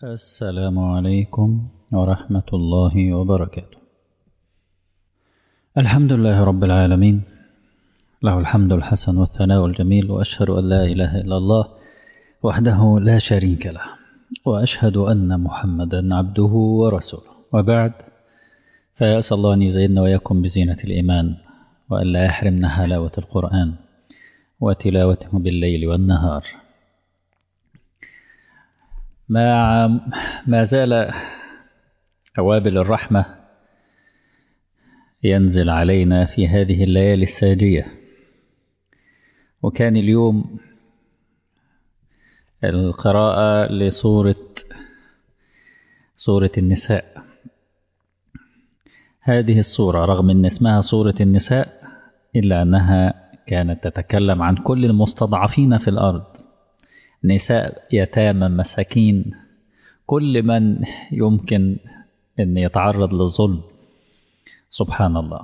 السلام عليكم ورحمة الله وبركاته الحمد لله رب العالمين له الحمد الحسن والثناء الجميل وأشهد أن لا إله إلا الله وحده لا شريك له وأشهد أن محمدا عبده ورسوله وبعد فيسأل الله أن يزيدنا وإياكم بزينة الإيمان وأن لا يحرمنا حلاوة القرآن وتلاوته بالليل والنهار ما ما زال أوابل الرحمة ينزل علينا في هذه الليالي الساجية وكان اليوم القراءة لسورة سورة النساء هذه السورة رغم أن اسمها سورة النساء إلا أنها كانت تتكلم عن كل المستضعفين في الأرض نساء يتامى مساكين كل من يمكن أن يتعرض للظلم سبحان الله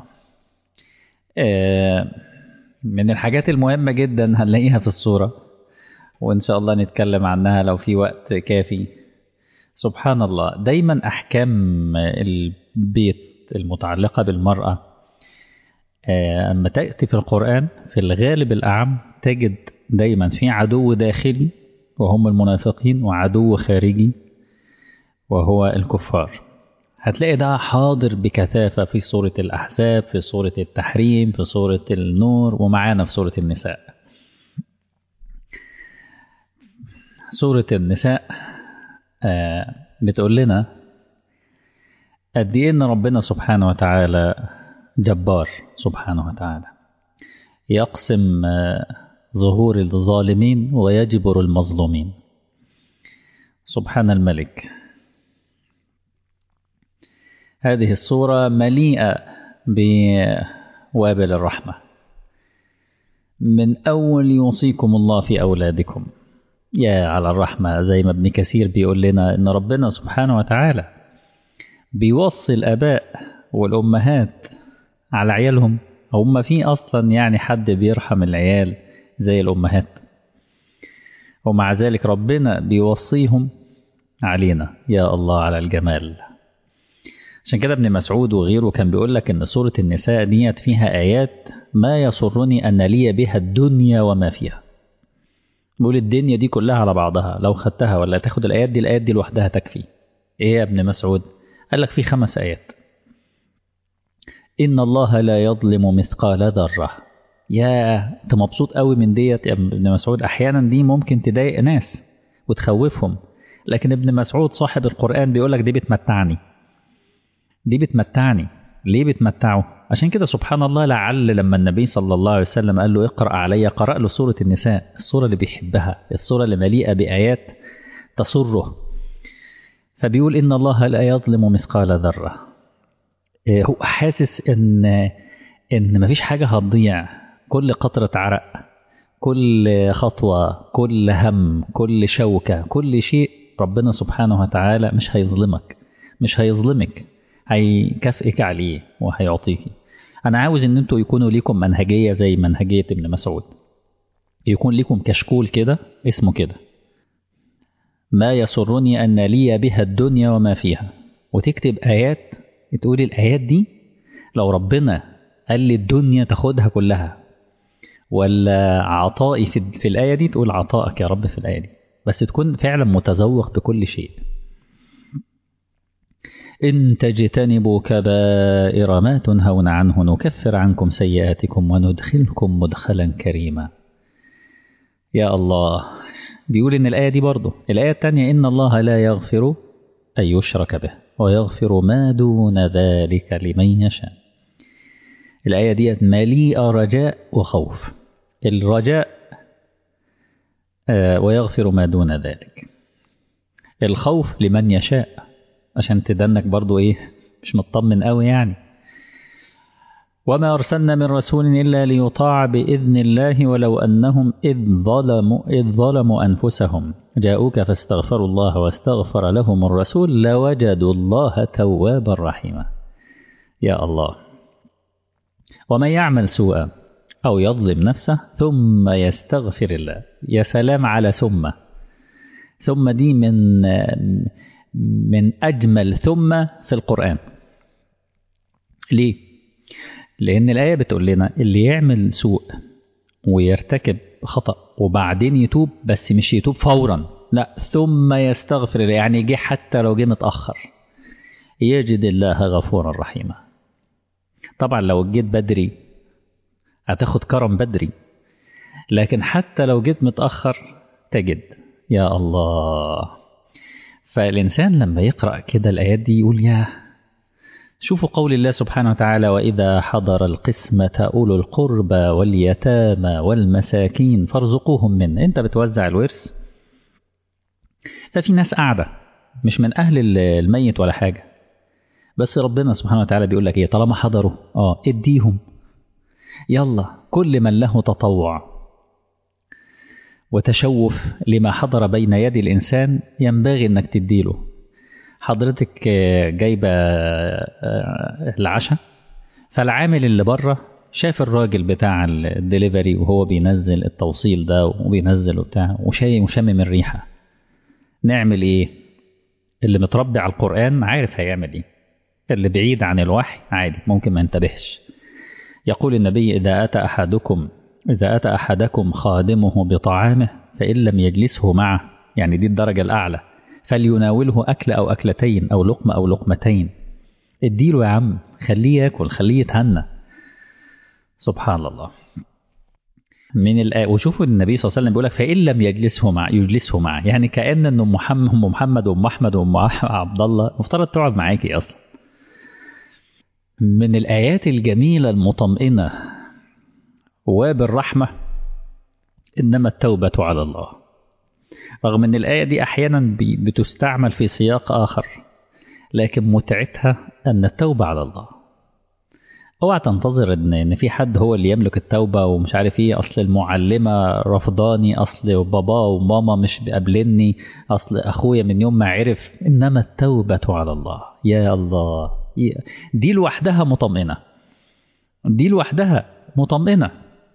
من الحاجات المهمة جدا هنلاقيها في الصورة وإن شاء الله نتكلم عنها لو في وقت كافي سبحان الله دايما أحكام البيت المتعلقة بالمرأة أما تأتي في القرآن في الغالب الأعم تجد دايما في عدو داخلي وهم المنافقين وعدو خارجي وهو الكفار هتلاقي ده حاضر بكثافة في سورة الأحزاب في سورة التحريم في سورة النور ومعانا في سورة النساء سورة النساء آه بتقول لنا قد ايه ان ربنا سبحانه وتعالى جبار سبحانه وتعالى يقسم آه ظهور الظالمين ويجبر المظلومين سبحان الملك هذه الصورة مليئة بوابل الرحمة من أول يوصيكم الله في أولادكم يا على الرحمة زي ما ابن كثير بيقول لنا إن ربنا سبحانه وتعالى بيوصي الآباء والأمهات على عيالهم هم في أصلا يعني حد بيرحم العيال زي الأمهات ومع ذلك ربنا بيوصيهم علينا يا الله على الجمال عشان كده ابن مسعود وغيره كان بيقول لك ان سورة النساء ديت فيها آيات ما يسرني أن لي بها الدنيا وما فيها بيقول الدنيا دي كلها على بعضها لو خدتها ولا تاخد الآيات دي الآيات دي لوحدها تكفي ايه يا ابن مسعود قال لك في خمس آيات إن الله لا يظلم مثقال ذرة يا انت مبسوط قوي من ديت يا ابن مسعود احيانا دي ممكن تضايق ناس وتخوفهم لكن ابن مسعود صاحب القرآن بيقول لك دي بتمتعني دي بتمتعني ليه بتمتعه عشان كده سبحان الله لعل لما النبي صلى الله عليه وسلم قال له اقرأ علي قرأ له سورة النساء السورة اللي بيحبها السورة اللي مليئة بآيات تسره فبيقول إن الله لا يظلم مثقال ذرة هو حاسس إن إن مفيش حاجة هتضيع كل قطرة عرق كل خطوة كل هم كل شوكة كل شيء ربنا سبحانه وتعالى مش هيظلمك مش هيظلمك هيكافئك عليه وهيعطيك أنا عاوز إن أنتوا يكونوا ليكم منهجية زي منهجية ابن مسعود يكون ليكم كشكول كده اسمه كده ما يسرني أن لي بها الدنيا وما فيها وتكتب آيات تقول الآيات دي لو ربنا قال لي الدنيا تاخدها كلها ولا عطائي في, في الآية دي تقول عطائك يا رب في الآية دي بس تكون فعلا متذوق بكل شيء إن تجتنبوا كبائر ما تنهون عنه نكفر عنكم سيئاتكم وندخلكم مدخلا كريما يا الله بيقول إن الآية دي برضه الآية الثانية إن الله لا يغفر أن يشرك به ويغفر ما دون ذلك لمن يشاء الآية دي مليئة رجاء وخوف الرجاء آه ويغفر ما دون ذلك الخوف لمن يشاء عشان تدنك برضو ايه مش مطمن قوي يعني وما أرسلنا من رسول إلا ليطاع بإذن الله ولو أنهم إذ ظلموا, إذ ظلموا أنفسهم جاءوك فاستغفروا الله واستغفر لهم الرسول لوجدوا الله توابا رحيما يا الله ومن يعمل سوءا أو يظلم نفسه ثم يستغفر الله يا سلام على ثم ثم دي من من أجمل ثم في القرآن ليه؟ لأن الآية بتقول لنا اللي يعمل سوء ويرتكب خطأ وبعدين يتوب بس مش يتوب فورا لا ثم يستغفر يعني جه حتى لو جه متأخر يجد الله غفورا رحيما طبعا لو جيت بدري هتاخد كرم بدري لكن حتى لو جيت متأخر تجد يا الله فالإنسان لما يقرأ كده الآيات دي يقول يا شوفوا قول الله سبحانه وتعالى وإذا حضر القسمة أولو القربى واليتامى والمساكين فارزقوهم منه أنت بتوزع الورث ففي ناس قاعدة مش من أهل الميت ولا حاجة بس ربنا سبحانه وتعالى بيقول لك إيه طالما حضروا آه اديهم يلا كل من له تطوع وتشوف لما حضر بين يدي الإنسان ينبغي أنك تديله حضرتك جايبة العشاء فالعامل اللي بره شاف الراجل بتاع الدليفري وهو بينزل التوصيل ده وبينزل وبتاع وشاي وشامم الريحة نعمل ايه اللي متربي على القرآن عارف هيعمل ايه اللي بعيد عن الوحي عادي ممكن ما ينتبهش يقول النبي إذا أتى أحدكم إذا أتى أحدكم خادمه بطعامه فإن لم يجلسه معه يعني دي الدرجة الأعلى فليناوله أكل أو أكلتين أو لقمة أو لقمتين اديله يا عم خليه ياكل خليه يتهنى سبحان الله من الآية وشوفوا النبي صلى الله عليه وسلم بيقول لك فإن لم يجلسه مع يجلسه معه يعني كأن إن أم محمد أم محمد وأم أحمد وأم عبد الله مفترض تقعد معاكي أصلا من الآيات الجميلة المطمئنة وبالرحمة إنما التوبة على الله رغم أن الآية دي أحيانا بتستعمل في سياق آخر لكن متعتها أن التوبة على الله اوعى تنتظر ان ان في حد هو اللي يملك التوبه ومش عارف ايه اصل المعلمه رفضاني اصل بابا وماما مش بيقابلني اصل اخويا من يوم ما عرف انما التوبه على الله يا الله دي لوحدها مطمئنه دي لوحدها مطمئنه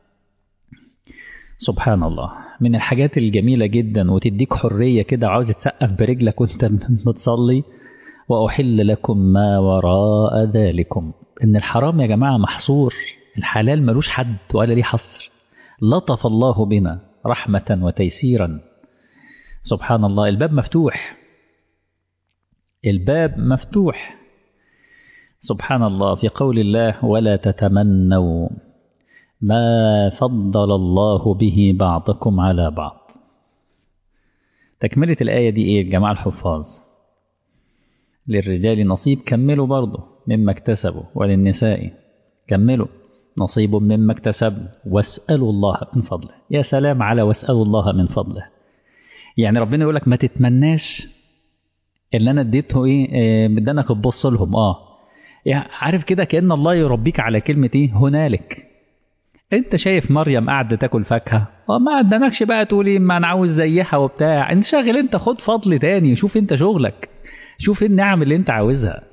سبحان الله من الحاجات الجميله جدا وتديك حريه كده عاوز تسقف برجلك وانت بتصلي واحل لكم ما وراء ذلكم ان الحرام يا جماعه محصور الحلال ملوش حد ولا ليه حصر لطف الله بنا رحمه وتيسيرا سبحان الله الباب مفتوح الباب مفتوح سبحان الله في قول الله ولا تتمنوا ما فضل الله به بعضكم على بعض تكملة الآية دي إيه جماعة الحفاظ للرجال نصيب كملوا برضه مما اكتسبوا وللنساء كملوا نصيب مما اكتسبوا واسألوا الله من فضله يا سلام على واسألوا الله من فضله يعني ربنا يقول لك ما تتمناش اللي انا اديته ايه بدانك تبص لهم اه يعني عارف كده كأن الله يربيك على كلمة ايه هنالك انت شايف مريم قاعده تاكل فاكهه اه ما ادانكش بقى تقول ايه ما انا عاوز زيها وبتاع انت شاغل انت خد فضل تاني شوف انت شغلك شوف النعم اللي انت عاوزها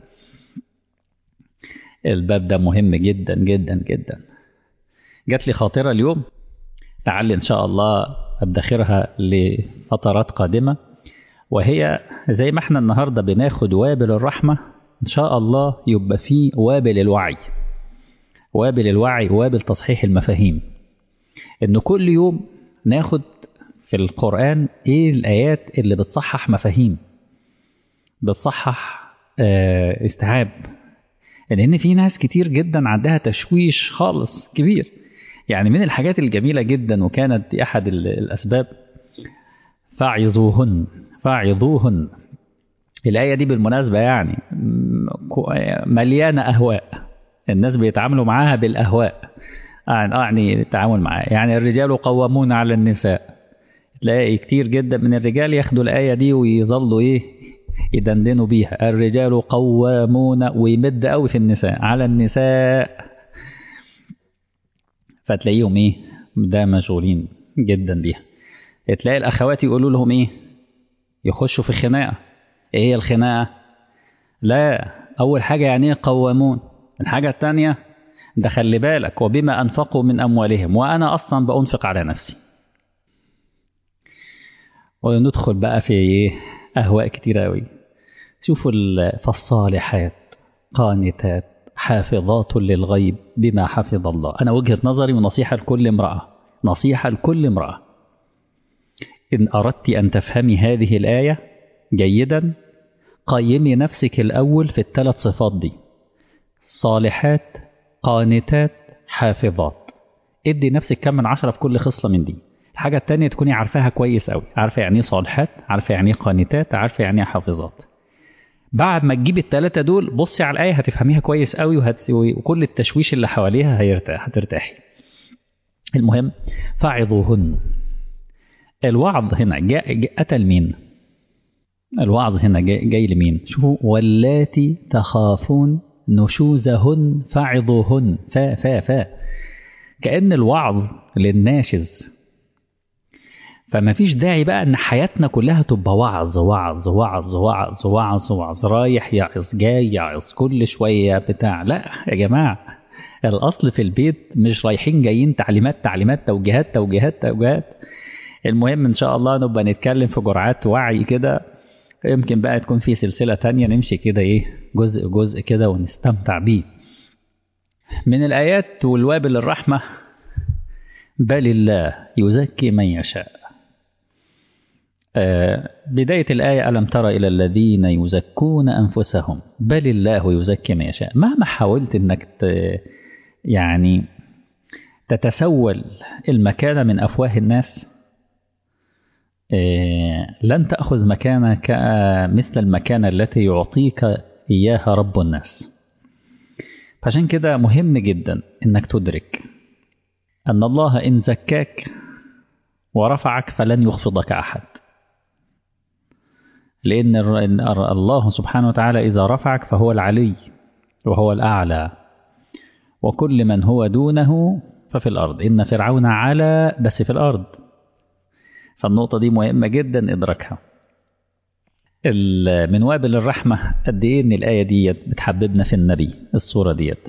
الباب ده مهم جدا جدا جدا جات لي خاطرة اليوم لعل إن شاء الله أدخرها لفترات قادمة وهي زي ما احنا النهاردة بناخد وابل الرحمة إن شاء الله يبقى فيه وابل الوعي وابل الوعي وابل تصحيح المفاهيم إن كل يوم ناخد في القرآن إيه الآيات اللي بتصحح مفاهيم بتصحح اه استيعاب لان في ناس كتير جدا عندها تشويش خالص كبير يعني من الحاجات الجميله جدا وكانت دي احد الاسباب فاعظوهن فاعظوهن الايه دي بالمناسبه يعني مليانه اهواء الناس بيتعاملوا معاها بالاهواء يعني التعامل معاها يعني الرجال قوامون على النساء تلاقي كتير جدا من الرجال ياخدوا الايه دي ويظلوا ايه يدندنوا بيها الرجال قوامون ويمد قوي في النساء على النساء فتلاقيهم ايه ده مشغولين جدا بيها تلاقي الاخوات يقولوا لهم ايه يخشوا في خناقه ايه هي الخناقه لا اول حاجه يعني ايه قوامون الحاجه الثانيه ده خلي بالك وبما انفقوا من اموالهم وانا اصلا بانفق على نفسي وندخل بقى في أهواء كتير أوي شوفوا فالصالحات قانتات حافظات للغيب بما حفظ الله أنا وجهة نظري ونصيحة لكل امرأة نصيحة لكل امرأة إن أردت أن تفهمي هذه الآية جيدا قيمي نفسك الأول في الثلاث صفات دي صالحات قانتات حافظات ادي نفسك كم من عشرة في كل خصلة من دي الحاجة التانية تكوني عارفاها كويس أوي عارفة يعني ايه صالحات عارفة يعني ايه قانتات عارفة يعني ايه حافظات بعد ما تجيبي التلاتة دول بصي على الآية هتفهميها كويس قوي وهت... وكل التشويش اللي حواليها هيرتاح هترتاحي المهم فعظوهن الوعظ هنا جاء, جاء أتى لمين الوعظ هنا جاي, جاي لمين شوفوا واللاتي تخافون نشوزهن فعظوهن فا فا فا كأن الوعظ للناشز فما فيش داعي بقى ان حياتنا كلها تبقى وعظ وعظ وعظ وعظ وعظ وعظ رايح يعظ جاي يعظ كل شويه بتاع لا يا جماعه الاصل في البيت مش رايحين جايين تعليمات تعليمات توجيهات توجيهات توجيهات المهم ان شاء الله نبقى نتكلم في جرعات وعي كده يمكن بقى تكون في سلسله تانية نمشي كده ايه جزء جزء كده ونستمتع بيه من الايات والوابل الرحمه بل الله يزكي من يشاء بداية الآية ألم تر إلى الذين يزكون أنفسهم بل الله يزكي من يشاء مهما حاولت أنك يعني تتسول المكان من أفواه الناس لن تأخذ مكانك مثل المكانة التي يعطيك إياها رب الناس فعشان كده مهم جدا أنك تدرك أن الله إن زكاك ورفعك فلن يخفضك أحد لأن الله سبحانه وتعالى إذا رفعك فهو العلي وهو الأعلى وكل من هو دونه ففي الأرض إن فرعون على بس في الأرض فالنقطة دي مهمة جدا إدراكها من وابل الرحمة قد إيه إن الآية دي بتحببنا في النبي الصورة ديت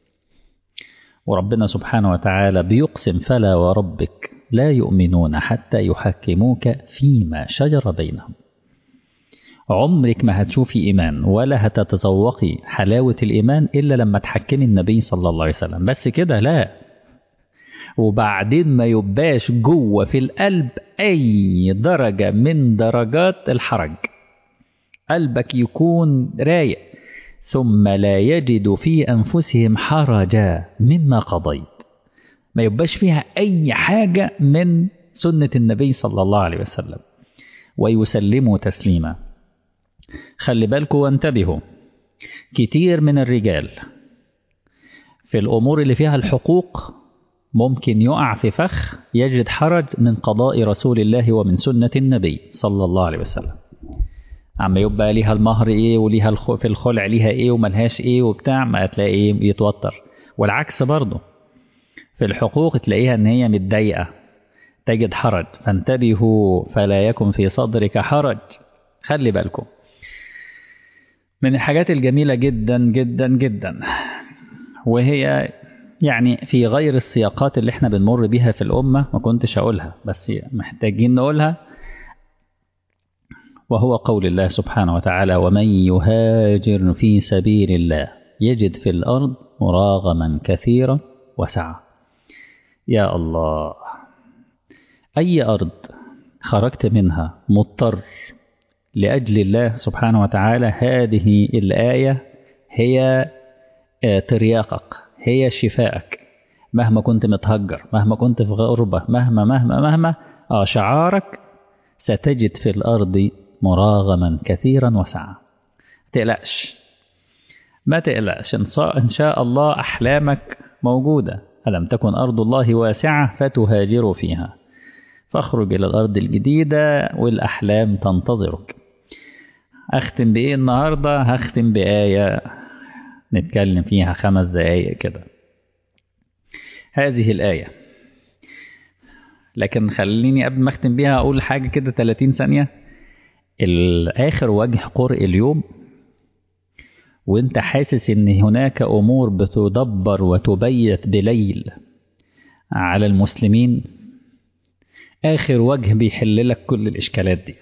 وربنا سبحانه وتعالى بيقسم فلا وربك لا يؤمنون حتى يحكموك فيما شجر بينهم عمرك ما هتشوفي إيمان ولا هتتذوقي حلاوة الإيمان إلا لما تحكمي النبي صلى الله عليه وسلم بس كده لا وبعدين ما يبقاش جوه في القلب أي درجة من درجات الحرج قلبك يكون رايق ثم لا يجد في أنفسهم حرجا مما قضيت ما يبقاش فيها أي حاجة من سنة النبي صلى الله عليه وسلم ويسلموا تسليما خلي بالكم وانتبهوا كتير من الرجال في الأمور اللي فيها الحقوق ممكن يقع في فخ يجد حرج من قضاء رسول الله ومن سنة النبي صلى الله عليه وسلم عم يبقى ليها المهر ايه وليها الخ... في الخلع ليها ايه وملهاش ايه وبتاع ما تلاقي ايه يتوتر والعكس برضه في الحقوق تلاقيها ان هي متضايقه تجد حرج فانتبهوا فلا يكن في صدرك حرج خلي بالكم من الحاجات الجميلة جدا جدا جدا وهي يعني في غير السياقات اللي احنا بنمر بيها في الأمة ما كنتش أقولها بس محتاجين نقولها وهو قول الله سبحانه وتعالى ومن يهاجر في سبيل الله يجد في الأرض مراغما كثيرا وسعة يا الله أي أرض خرجت منها مضطر لأجل الله سبحانه وتعالى هذه الآية هي ترياقك هي شفائك مهما كنت متهجر مهما كنت في غربة مهما مهما مهما آه شعارك ستجد في الأرض مراغما كثيرا وسعة تقلقش ما تقلقش إن شاء الله أحلامك موجودة ألم تكن أرض الله واسعة فتهاجروا فيها فاخرج إلى الأرض الجديدة والأحلام تنتظرك أختم بإيه النهاردة هختم بآية نتكلم فيها خمس دقايق كده هذه الآية لكن خليني قبل ما أختم بيها أقول حاجة كده 30 ثانية الآخر وجه قرء اليوم وانت حاسس ان هناك امور بتدبر وتبيت بليل على المسلمين آخر وجه بيحل لك كل الإشكالات دي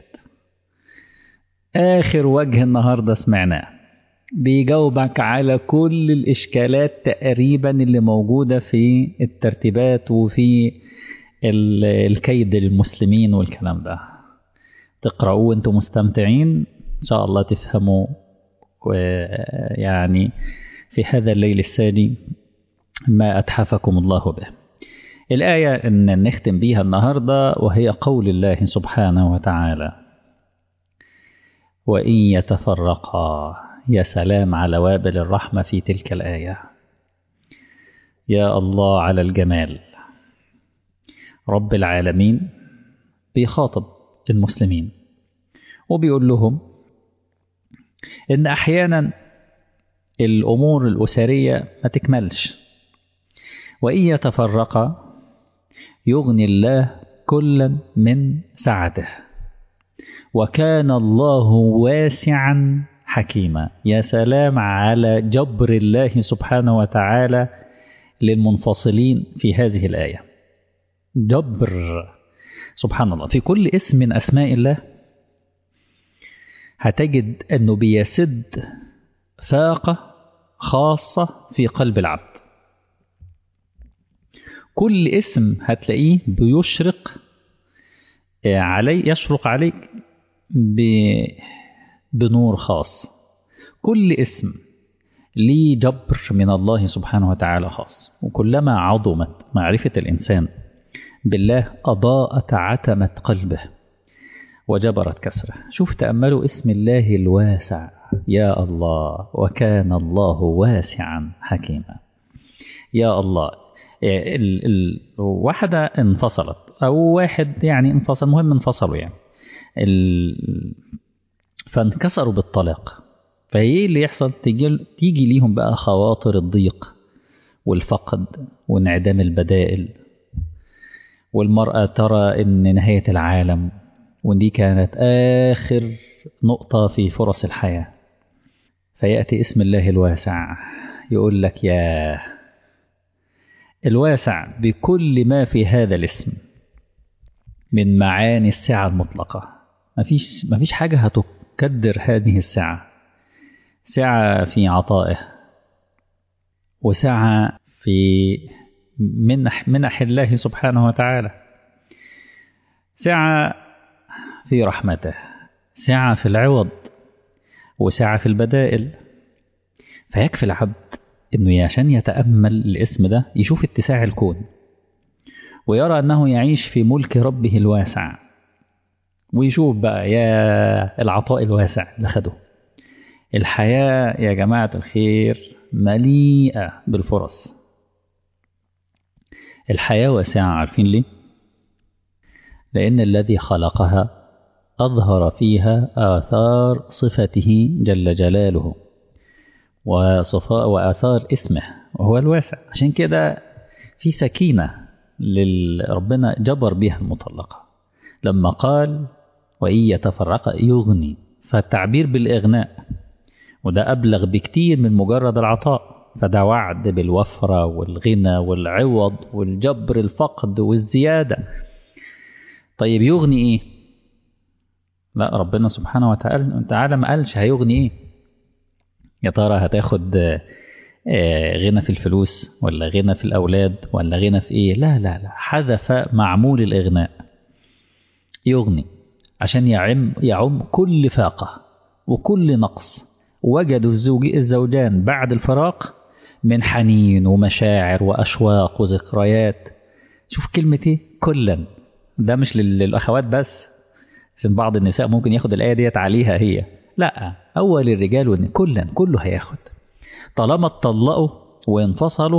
آخر وجه النهاردة سمعناه بيجاوبك على كل الإشكالات تقريبا اللي موجودة في الترتيبات وفي الكيد للمسلمين والكلام ده تقرأوه وانتم مستمتعين إن شاء الله تفهموا يعني في هذا الليل الثاني ما أتحفكم الله به الآية أن نختم بيها النهاردة وهي قول الله سبحانه وتعالى وإن يتفرقا يا سلام على وابل الرحمة في تلك الآية يا الله على الجمال رب العالمين بيخاطب المسلمين وبيقول لهم إن أحيانا الأمور الأسرية ما تكملش وإن يتفرقا يغني الله كلا من سعته وكان الله واسعا حكيما يا سلام على جبر الله سبحانه وتعالى للمنفصلين في هذه الآية جبر سبحان الله في كل اسم من أسماء الله هتجد أنه بيسد فاقة خاصة في قلب العبد كل اسم هتلاقيه بيشرق علي يشرق عليك بنور خاص كل اسم ليه جبر من الله سبحانه وتعالى خاص وكلما عظمت معرفة الإنسان بالله أضاءت عتمة قلبه وجبرت كسره شوف تأملوا اسم الله الواسع يا الله وكان الله واسعا حكيما يا الله ال ال واحدة انفصلت أو واحد يعني انفصل مهم انفصلوا يعني ال فانكسروا بالطلاق فايه اللي يحصل تيجي, تيجي ليهم بقى خواطر الضيق والفقد وانعدام البدائل والمرأة ترى ان نهاية العالم وان دي كانت آخر نقطة في فرص الحياة فيأتي اسم الله الواسع يقول لك يا الواسع بكل ما في هذا الاسم من معاني السعة المطلقة مفيش, مفيش حاجة هتكدر هذه السعة سعة في عطائه وسعة في منح, منح الله سبحانه وتعالى سعة في رحمته سعة في العوض وسعة في البدائل فيكفي العبد انه عشان يتأمل الاسم ده يشوف اتساع الكون ويرى انه يعيش في ملك ربه الواسع ويشوف بقى يا العطاء الواسع اللي خده الحياة يا جماعة الخير مليئة بالفرص الحياة واسعة عارفين ليه؟ لأن الذي خلقها أظهر فيها آثار صفته جل جلاله وصفاء وآثار اسمه وهو الواسع عشان كده في سكينة ربنا جبر بها المطلقة لما قال وإن يتفرق يغني فالتعبير بالإغناء وده أبلغ بكتير من مجرد العطاء فده وعد بالوفرة والغنى والعوض والجبر الفقد والزيادة طيب يغني إيه لا ربنا سبحانه وتعالى تعالى ما قالش هيغني إيه يا ترى هتاخد غنى في الفلوس ولا غنى في الأولاد ولا غنى في إيه لا لا لا حذف معمول الإغناء يغني عشان يعم, يعم كل فاقة وكل نقص وجدوا الزوج الزوجان بعد الفراق من حنين ومشاعر وأشواق وذكريات شوف كلمة إيه كلا ده مش للأخوات بس عشان بعض النساء ممكن ياخد الآية ديت عليها هي لا أول الرجال وإن كلا كله هياخد طالما اتطلقوا وانفصلوا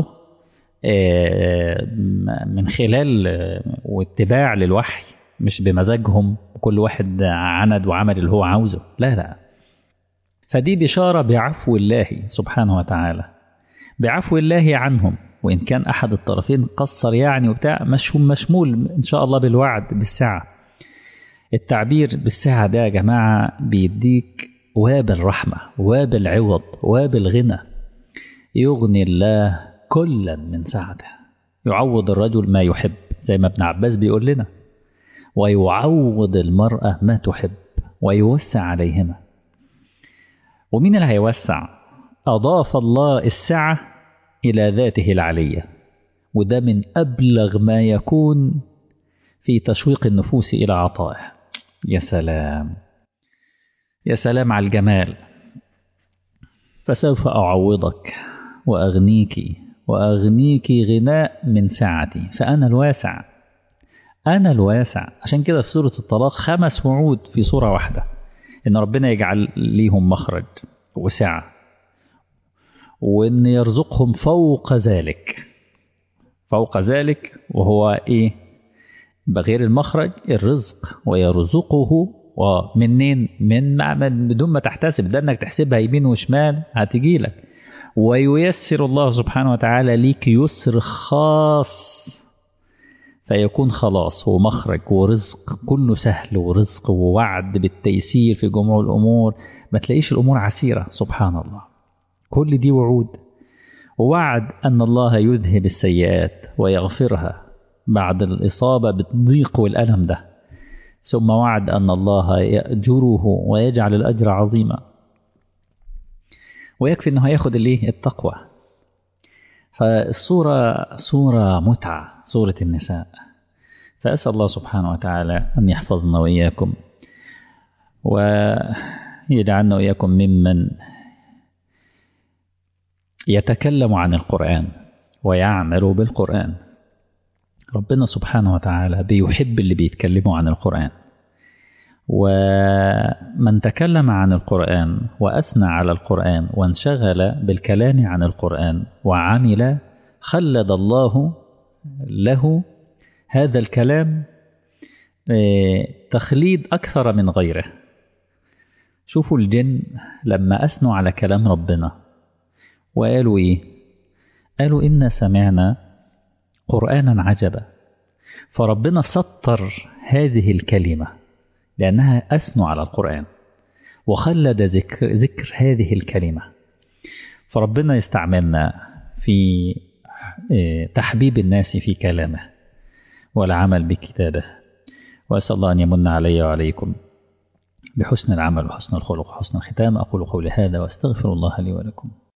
من خلال واتباع للوحي مش بمزاجهم وكل واحد عند وعمل اللي هو عاوزه لا لا فدي بشارة بعفو الله سبحانه وتعالى بعفو الله عنهم وإن كان أحد الطرفين قصر يعني وبتاع مشمول إن شاء الله بالوعد بالسعة التعبير بالسعة ده يا جماعة بيديك واب الرحمة واب العوض واب الغنى يغني الله كلا من سعته يعوض الرجل ما يحب زي ما ابن عباس بيقول لنا ويعوض المرأة ما تحب ويوسع عليهما ومين اللي هيوسع أضاف الله السعة إلى ذاته العلية وده من أبلغ ما يكون في تشويق النفوس إلى عطائه يا سلام يا سلام على الجمال فسوف أعوضك وأغنيك وأغنيك غناء من سعتي فأنا الواسع أنا الواسع عشان كده في سورة الطلاق خمس وعود في سورة واحدة إن ربنا يجعل ليهم مخرج وسعة وإن يرزقهم فوق ذلك فوق ذلك وهو إيه بغير المخرج الرزق ويرزقه ومنين من من بدون ما تحتسب ده انك تحسبها يمين وشمال هتجي لك وييسر الله سبحانه وتعالى ليك يسر خاص فيكون خلاص ومخرج ورزق كله سهل ورزق ووعد بالتيسير في جموع الأمور ما تلاقيش الأمور عسيرة سبحان الله كل دي وعود ووعد أن الله يذهب السيئات ويغفرها بعد الإصابة بالضيق والألم ده ثم وعد أن الله يأجره ويجعل الأجر عظيما ويكفي أنه هياخد الإيه التقوى فالصورة صورة متعة صورة النساء فأسأل الله سبحانه وتعالى أن يحفظنا وإياكم ويجعلنا وإياكم ممن يتكلم عن القرآن ويعمل بالقرآن ربنا سبحانه وتعالى بيحب اللي بيتكلموا عن القرآن ومن تكلم عن القرآن وأثنى على القرآن وانشغل بالكلام عن القرآن وعمل خلد الله له هذا الكلام تخليد أكثر من غيره شوفوا الجن لما أثنوا على كلام ربنا وقالوا إيه قالوا إنا سمعنا قرآنا عجبا فربنا سطر هذه الكلمة لأنها أثنوا على القرآن وخلد ذكر, ذكر هذه الكلمة فربنا يستعملنا في تحبيب الناس في كلامه والعمل بكتابه وأسأل الله أن يمن علي وعليكم بحسن العمل وحسن الخلق وحسن الختام أقول قولي هذا وأستغفر الله لي ولكم